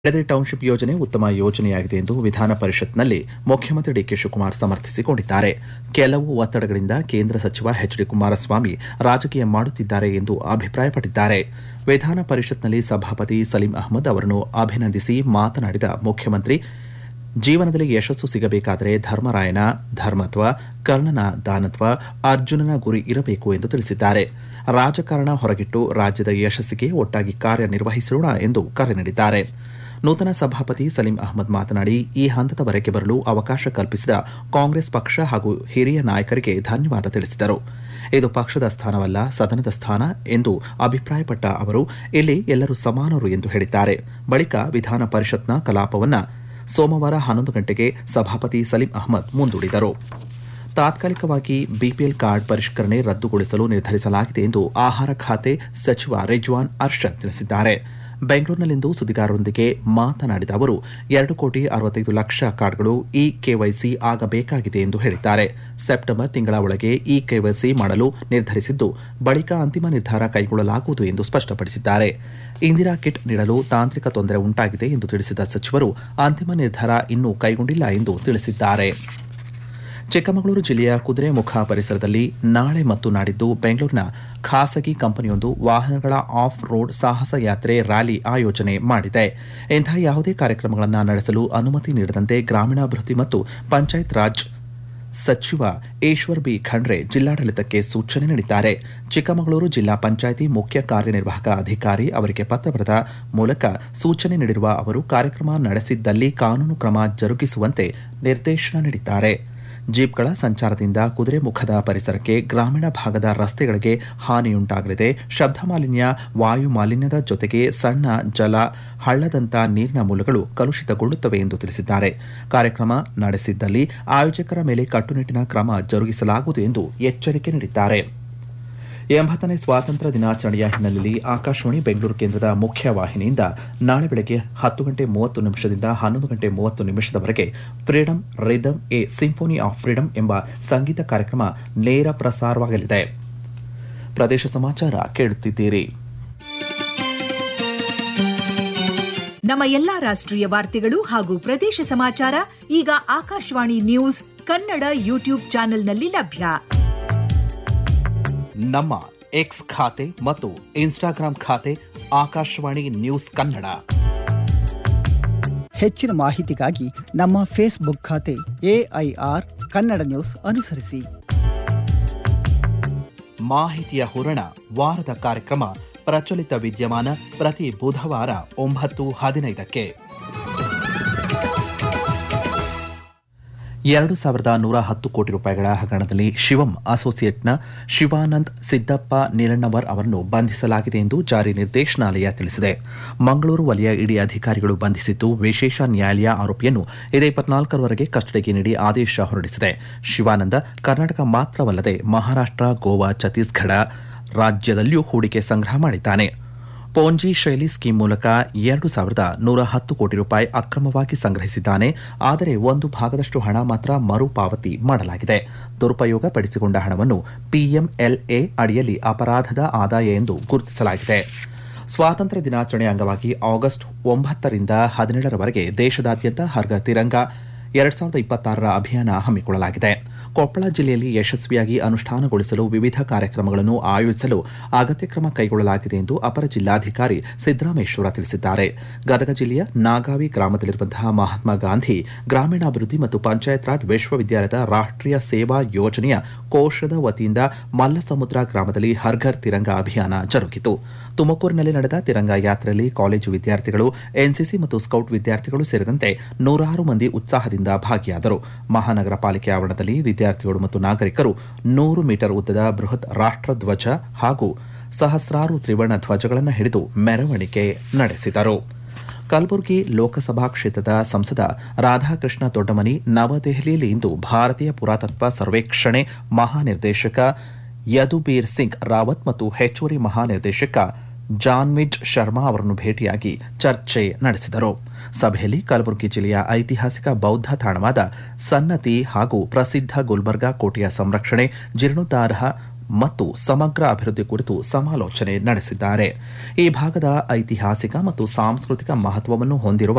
ಎಡದೆ township ಯೋಜನೆ ಉತ್ತಮ ಯೋಜನೆಯಾಗಿದೆ ಎಂದು ವಿಧಾನ ಪರಿಷತ್ನಲ್ಲಿ ಮುಖ್ಯಮಂತ್ರಿ ಡಿಕೆ ಶಿವಕುಮಾರ್ ಸಮರ್ಥಿಸಿಕೊಂಡಿದ್ದಾರೆ ಕೆಲವು ಒತ್ತಡಗಳಿಂದ ಕೇಂದ್ರ ಸಚಿವ ಎಚ್ ಡಿ ಕುಮಾರಸ್ವಾಮಿ ರಾಜಕೀಯ ಮಾಡುತ್ತಿದ್ದಾರೆ ಎಂದು ಅಭಿಪ್ರಾಯಪಟ್ಟಿದ್ದಾರೆ ವಿಧಾನ ಪರಿಷತ್ನಲ್ಲಿ ಸಭಾಪತಿ ಸಲೀಂ ಅಹಮದ್ ಅವರನ್ನು ಅಭಿನಂದಿಸಿ ಮಾತನಾಡಿದ ಮುಖ್ಯಮಂತ್ರಿ ಜೀವನದಲ್ಲಿ ಯಶಸ್ಸು ಸಿಗಬೇಕಾದರೆ ಧರ್ಮರಾಯನ ಧರ್ಮತ್ವ ಕರ್ಣನ ದಾನತ್ವ ಅರ್ಜುನನ ಗುರಿ ಇರಬೇಕು ಎಂದು ತಿಳಿಸಿದ್ದಾರೆ ರಾಜಕಾರಣ ಹೊರಗಿಟ್ಟು ರಾಜ್ಯದ ಯಶಸ್ಸಿಗೆ ಒಟ್ಟಾಗಿ ಕಾರ್ಯನಿರ್ವಹಿಸೋಣ ಎಂದು ಕರೆ ನೀಡಿದ್ದಾರೆ ನೂತನ ಸಭಾಪತಿ ಸಲೀಂ ಅಹಮದ್ ಮಾತನಾಡಿ ಈ ಹಂತದವರೆಗೆ ಬರಲು ಅವಕಾಶ ಕಲ್ಪಿಸಿದ ಕಾಂಗ್ರೆಸ್ ಪಕ್ಷ ಹಾಗೂ ಹಿರಿಯ ನಾಯಕರಿಗೆ ಧನ್ಯವಾದ ತಿಳಿಸಿದರು ಇದು ಪಕ್ಷದ ಸ್ಥಾನವಲ್ಲ ಸದನದ ಸ್ಥಾನ ಎಂದು ಅಭಿಪ್ರಾಯಪಟ್ಟ ಅವರು ಇಲ್ಲಿ ಎಲ್ಲರೂ ಸಮಾನರು ಎಂದು ಹೇಳಿದ್ದಾರೆ ಬಳಿಕ ವಿಧಾನ ಪರಿಷತ್ನ ಕಲಾಪವನ್ನ ಸೋಮವಾರ ಹನ್ನೊಂದು ಗಂಟೆಗೆ ಸಭಾಪತಿ ಸಲೀಂ ಅಹಮದ್ ಮುಂದೂಡಿದರು ತಾತ್ಕಾಲಿಕವಾಗಿ ಬಿಪಿಎಲ್ ಕಾರ್ಡ್ ಪರಿಷ್ಕರಣೆ ರದ್ದುಗೊಳಿಸಲು ನಿರ್ಧರಿಸಲಾಗಿದೆ ಎಂದು ಆಹಾರ ಖಾತೆ ಸಚಿವ ರಿಜ್ವಾನ್ ಅರ್ಷದ್ ತಿಳಿಸಿದ್ದಾರೆ ಬೆಂಗಳೂರಿನಲ್ಲಿಂದು ಸುದ್ದಿಗಾರರೊಂದಿಗೆ ಮಾತನಾಡಿದ ಅವರು ಎರಡು ಕೋಟಿ ಅರವತ್ತೈದು ಲಕ್ಷ ಕಾರ್ಡ್ಗಳು ಇ ಕೆವೈಸಿ ಆಗಬೇಕಾಗಿದೆ ಎಂದು ಹೇಳಿದ್ದಾರೆ ಸೆಪ್ಟೆಂಬರ್ ತಿಂಗಳ ಒಳಗೆ ಇ ಕೆವೈಸಿ ಮಾಡಲು ನಿರ್ಧರಿಸಿದ್ದು ಬಳಿಕ ಅಂತಿಮ ನಿರ್ಧಾರ ಕೈಗೊಳ್ಳಲಾಗುವುದು ಎಂದು ಸ್ಪಷ್ಟಪಡಿಸಿದ್ದಾರೆ ಇಂದಿರಾ ಕಿಟ್ ನೀಡಲು ತಾಂತ್ರಿಕ ತೊಂದರೆ ಉಂಟಾಗಿದೆ ಎಂದು ತಿಳಿಸಿದ ಸಚಿವರು ಅಂತಿಮ ನಿರ್ಧಾರ ಇನ್ನೂ ಕೈಗೊಂಡಿಲ್ಲ ಎಂದು ತಿಳಿಸಿದ್ದಾರೆ ಚಿಕ್ಕಮಗಳೂರು ಜಿಲ್ಲೆಯ ಕುದುರೆಮುಖ ಪರಿಸರದಲ್ಲಿ ನಾಳೆ ಮತ್ತು ನಾಡಿದ್ದು ಬೆಂಗಳೂರಿನ ಖಾಸಗಿ ಕಂಪನಿಯೊಂದು ವಾಹನಗಳ ಆಫ್ ರೋಡ್ ಸಾಹಸ ಯಾತ್ರೆ ರ್ಯಾಲಿ ಆಯೋಜನೆ ಮಾಡಿದೆ ಇಂತಹ ಯಾವುದೇ ಕಾರ್ಯಕ್ರಮಗಳನ್ನು ನಡೆಸಲು ಅನುಮತಿ ನೀಡದಂತೆ ಗ್ರಾಮೀಣಾಭಿವೃದ್ಧಿ ಮತ್ತು ಪಂಚಾಯತ್ ರಾಜ್ ಸಚಿವ ಈಶ್ವರ್ ಬಿ ಖಂಡ್ರೆ ಜಿಲ್ಲಾಡಳಿತಕ್ಕೆ ಸೂಚನೆ ನೀಡಿದ್ದಾರೆ ಚಿಕ್ಕಮಗಳೂರು ಜಿಲ್ಲಾ ಪಂಚಾಯಿತಿ ಮುಖ್ಯ ಕಾರ್ಯನಿರ್ವಾಹಕ ಅಧಿಕಾರಿ ಅವರಿಗೆ ಪತ್ರ ಬರೆದ ಮೂಲಕ ಸೂಚನೆ ನೀಡಿರುವ ಅವರು ಕಾರ್ಯಕ್ರಮ ನಡೆಸಿದ್ದಲ್ಲಿ ಕಾನೂನು ಕ್ರಮ ಜರುಗಿಸುವಂತೆ ನಿರ್ದೇಶನ ನೀಡಿದ್ದಾರೆ ಜೀಪ್ಗಳ ಸಂಚಾರದಿಂದ ಕುದುರೆಮುಖದ ಪರಿಸರಕ್ಕೆ ಗ್ರಾಮೀಣ ಭಾಗದ ರಸ್ತೆಗಳಿಗೆ ಹಾನಿಯುಂಟಾಗಲಿದೆ ಶಬ್ದ ಮಾಲಿನ್ಯ ವಾಯು ಮಾಲಿನ್ಯದ ಜೊತೆಗೆ ಸಣ್ಣ ಜಲ ಹಳ್ಳದಂತ ನೀರಿನ ಮೂಲಗಳು ಕಲುಷಿತಗೊಳ್ಳುತ್ತವೆ ಎಂದು ತಿಳಿಸಿದ್ದಾರೆ ಕಾರ್ಯಕ್ರಮ ನಡೆಸಿದ್ದಲ್ಲಿ ಆಯೋಜಕರ ಮೇಲೆ ಕಟ್ಟುನಿಟ್ಟಿನ ಕ್ರಮ ಜರುಗಿಸಲಾಗುವುದು ಎಂದು ಎಚ್ಚರಿಕೆ ನೀಡಿದ್ದಾರೆ ಎಂಬತ್ತನೇ ಸ್ವಾತಂತ್ರ್ಯ ದಿನಾಚರಣೆಯ ಹಿನ್ನೆಲೆಯಲ್ಲಿ ಆಕಾಶವಾಣಿ ಬೆಂಗಳೂರು ಕೇಂದ್ರದ ಮುಖ್ಯ ವಾಹಿನಿಯಿಂದ ನಾಳೆ ಬೆಳಗ್ಗೆ ಹತ್ತು ಗಂಟೆ ಮೂವತ್ತು ನಿಮಿಷದಿಂದ ಹನ್ನೊಂದು ಗಂಟೆ ಮೂವತ್ತು ನಿಮಿಷದವರೆಗೆ freedom rhythm a symphony of freedom ಎಂಬ ಸಂಗೀತ ಕಾರ್ಯಕ್ರಮ ನೇರ ಪ್ರಸಾರವಾಗಲಿದೆ ಪ್ರದೇಶ ಸಮಾಚಾರ ಕೇಳುತ್ತಿದ್ದೀರಿ ನಮ್ಮ ಎಲ್ಲಾ ರಾಷ್ಟ್ರೀಯ ವಾರ್ತೆಗಳು ಹಾಗೂ ಪ್ರದೇಶ ಸಮಾಚಾರ ಈಗ ಆಕಾಶವಾಣಿ ನ್ಯೂಸ್ ಕನ್ನಡ ಯೂಟ್ಯೂಬ್ ಚಾನೆಲ್ನಲ್ಲಿ ಲಭ್ಯ ನಮ್ಮ ಎಕ್ಸ್ ಖಾತೆ ಮತ್ತು ಇನ್ಸ್ಟಾಗ್ರಾಂ ಖಾತೆ ಆಕಾಶವಾಣಿ ನ್ಯೂಸ್ ಕನ್ನಡ ಹೆಚ್ಚಿನ ಮಾಹಿತಿಗಾಗಿ ನಮ್ಮ ಫೇಸ್ಬುಕ್ ಖಾತೆ ಎಐಆರ್ ಕನ್ನಡ ನ್ಯೂಸ್ ಅನುಸರಿಸಿ ಮಾಹಿತಿಯ ಹೂರಣ ವಾರದ ಕಾರ್ಯಕ್ರಮ ಪ್ರಚಲಿತ ವಿದ್ಯಮಾನ ಪ್ರತಿ ಬುಧವಾರ ಒಂಬತ್ತು ಹದಿನೈದಕ್ಕೆ ಎರಡು ಸಾವಿರದ ನೂರ ಹತ್ತು ಕೋಟಿ ರೂಪಾಯಿಗಳ ಹಗರಣದಲ್ಲಿ ಶಿವಂ ಅಸೋಸಿಯೇಟ್ನ ಶಿವಾನಂದ್ ಸಿದ್ದಪ್ಪ ನೀಲಣ್ಣವರ್ ಅವರನ್ನು ಬಂಧಿಸಲಾಗಿದೆ ಎಂದು ಜಾರಿ ನಿರ್ದೇಶನಾಲಯ ತಿಳಿಸಿದೆ ಮಂಗಳೂರು ವಲಯ ಇಡಿ ಅಧಿಕಾರಿಗಳು ಬಂಧಿಸಿದ್ದು ವಿಶೇಷ ನ್ಯಾಯಾಲಯ ಆರೋಪಿಯನ್ನು ಇದೇ ಇಪ್ಪತ್ನಾಲ್ಕರವರೆಗೆ ಕಸ್ಟಡಿಗೆ ನೀಡಿ ಆದೇಶ ಹೊರಡಿಸಿದೆ ಶಿವಾನಂದ ಕರ್ನಾಟಕ ಮಾತ್ರವಲ್ಲದೆ ಮಹಾರಾಷ್ಟ್ರ ಗೋವಾ ಛತ್ತೀಸ್ಗಢ ರಾಜ್ಯದಲ್ಲಿಯೂ ಹೂಡಿಕೆ ಸಂಗ್ರಹ ಮಾಡಿದ್ದಾನೆ ಪೋಂಜಿ ಶೈಲಿ ಸ್ಕೀಮ್ ಮೂಲಕ ಎರಡು ಸಾವಿರದ ನೂರ ಹತ್ತು ಕೋಟಿ ರೂಪಾಯಿ ಅಕ್ರಮವಾಗಿ ಸಂಗ್ರಹಿಸಿದ್ದಾನೆ ಆದರೆ ಒಂದು ಭಾಗದಷ್ಟು ಹಣ ಮಾತ್ರ ಮರುಪಾವತಿ ಮಾಡಲಾಗಿದೆ ದುರುಪಯೋಗ ಪಡಿಸಿಕೊಂಡ ಹಣವನ್ನು ಪಿಎಂಎಲ್ಎ ಅಡಿಯಲ್ಲಿ ಅಪರಾಧದ ಆದಾಯ ಎಂದು ಗುರುತಿಸಲಾಗಿದೆ ಸ್ವಾತಂತ್ರ್ಯ ದಿನಾಚರಣೆ ಅಂಗವಾಗಿ ಆಗಸ್ಟ್ ಒಂಬತ್ತರಿಂದ ಹದಿನೇಳರವರೆಗೆ ದೇಶದಾದ್ಯಂತ ಹರ್ಗ ತಿರಂಗ ಎರಡ್ ಸಾವಿರದ ಇಪ್ಪತ್ತಾರರ ಅಭಿಯಾನ ಹಮ್ಮಿಕೊಳ್ಳಲಾಗಿದೆ ಕೊಪ್ಪಳ ಜಿಲ್ಲೆಯಲ್ಲಿ ಯಶಸ್ವಿಯಾಗಿ ಅನುಷ್ಠಾನಗೊಳಿಸಲು ವಿವಿಧ ಕಾರ್ಯಕ್ರಮಗಳನ್ನು ಆಯೋಜಿಸಲು ಅಗತ್ಯ ಕ್ರಮ ಕೈಗೊಳ್ಳಲಾಗಿದೆ ಎಂದು ಅಪರ ಜಿಲ್ಲಾಧಿಕಾರಿ ಸಿದ್ದರಾಮೇಶ್ವರ ತಿಳಿಸಿದ್ದಾರೆ ಗದಗ ಜಿಲ್ಲೆಯ ನಾಗಾವಿ ಗ್ರಾಮದಲ್ಲಿರುವಂತಹ ಮಹಾತ್ಮ ಗಾಂಧಿ ಗ್ರಾಮೀಣಾಭಿವೃದ್ಧಿ ಮತ್ತು ಪಂಚಾಯತ್ ರಾಜ್ ವಿಶ್ವವಿದ್ಯಾಲಯದ ರಾಷ್ಟ್ರೀಯ ಸೇವಾ ಯೋಜನೆಯ ಕೋಶದ ವತಿಯಿಂದ ಮಲ್ಲಸಮುದ್ರ ಗ್ರಾಮದಲ್ಲಿ ಹರ್ಘರ್ ತಿರಂಗ ಅಭಿಯಾನ ಜರುಗಿತು ತುಮಕೂರಿನಲ್ಲಿ ನಡೆದ ತಿರಂಗ ಯಾತ್ರೆಯಲ್ಲಿ ಕಾಲೇಜು ವಿದ್ಯಾರ್ಥಿಗಳು ಎನ್ಸಿಸಿ ಮತ್ತು ಸ್ಕೌಟ್ ವಿದ್ಯಾರ್ಥಿಗಳು ಸೇರಿದಂತೆ ನೂರಾರು ಮಂದಿ ಉತ್ಸಾಹದಿಂದ ಭಾಗಿಯಾದರು ಮಹಾನಗರ ಪಾಲಿಕೆ ಆವರಣದಲ್ಲಿ ವಿದ್ಯಾರ್ಥಿಗಳು ಮತ್ತು ನಾಗರಿಕರು ನೂರು ಮೀಟರ್ ಉದ್ದದ ಬೃಹತ್ ರಾಷ್ಟ್ರಧ್ವಜ ಹಾಗೂ ಸಹಸ್ರಾರು ತ್ರಿವರ್ಣ ಧ್ವಜಗಳನ್ನು ಹಿಡಿದು ಮೆರವಣಿಗೆ ನಡೆಸಿದರು ಕಲಬುರಗಿ ಲೋಕಸಭಾ ಕ್ಷೇತ್ರದ ಸಂಸದ ರಾಧಾಕೃಷ್ಣ ದೊಡ್ಡಮನಿ ನವದೆಹಲಿಯಲ್ಲಿ ಇಂದು ಭಾರತೀಯ ಪುರಾತತ್ವ ಸರ್ವೇಕ್ಷಣೆ ಮಹಾನಿರ್ದೇಶಕ ಯದುಬೀರ್ ಸಿಂಗ್ ರಾವತ್ ಮತ್ತು ಹೆಚ್ಚುವರಿ ಮಹಾನಿರ್ದೇಶಕ ಜಾನ್ವಿಜ್ ಶರ್ಮಾ ಅವರನ್ನು ಭೇಟಿಯಾಗಿ ಚರ್ಚೆ ನಡೆಸಿದರು ಸಭೆಯಲ್ಲಿ ಕಲಬುರಗಿ ಜಿಲ್ಲೆಯ ಐತಿಹಾಸಿಕ ಬೌದ್ಧ ತಾಣವಾದ ಸನ್ನತಿ ಹಾಗೂ ಪ್ರಸಿದ್ಧ ಗುಲ್ಬರ್ಗಾ ಕೋಟೆಯ ಸಂರಕ್ಷಣೆ ಜೀರ್ಣೋದ್ಧಾರ ಮತ್ತು ಸಮಗ್ರ ಅಭಿವೃದ್ಧಿ ಕುರಿತು ಸಮಾಲೋಚನೆ ನಡೆಸಿದ್ದಾರೆ ಈ ಭಾಗದ ಐತಿಹಾಸಿಕ ಮತ್ತು ಸಾಂಸ್ಕೃತಿಕ ಮಹತ್ವವನ್ನು ಹೊಂದಿರುವ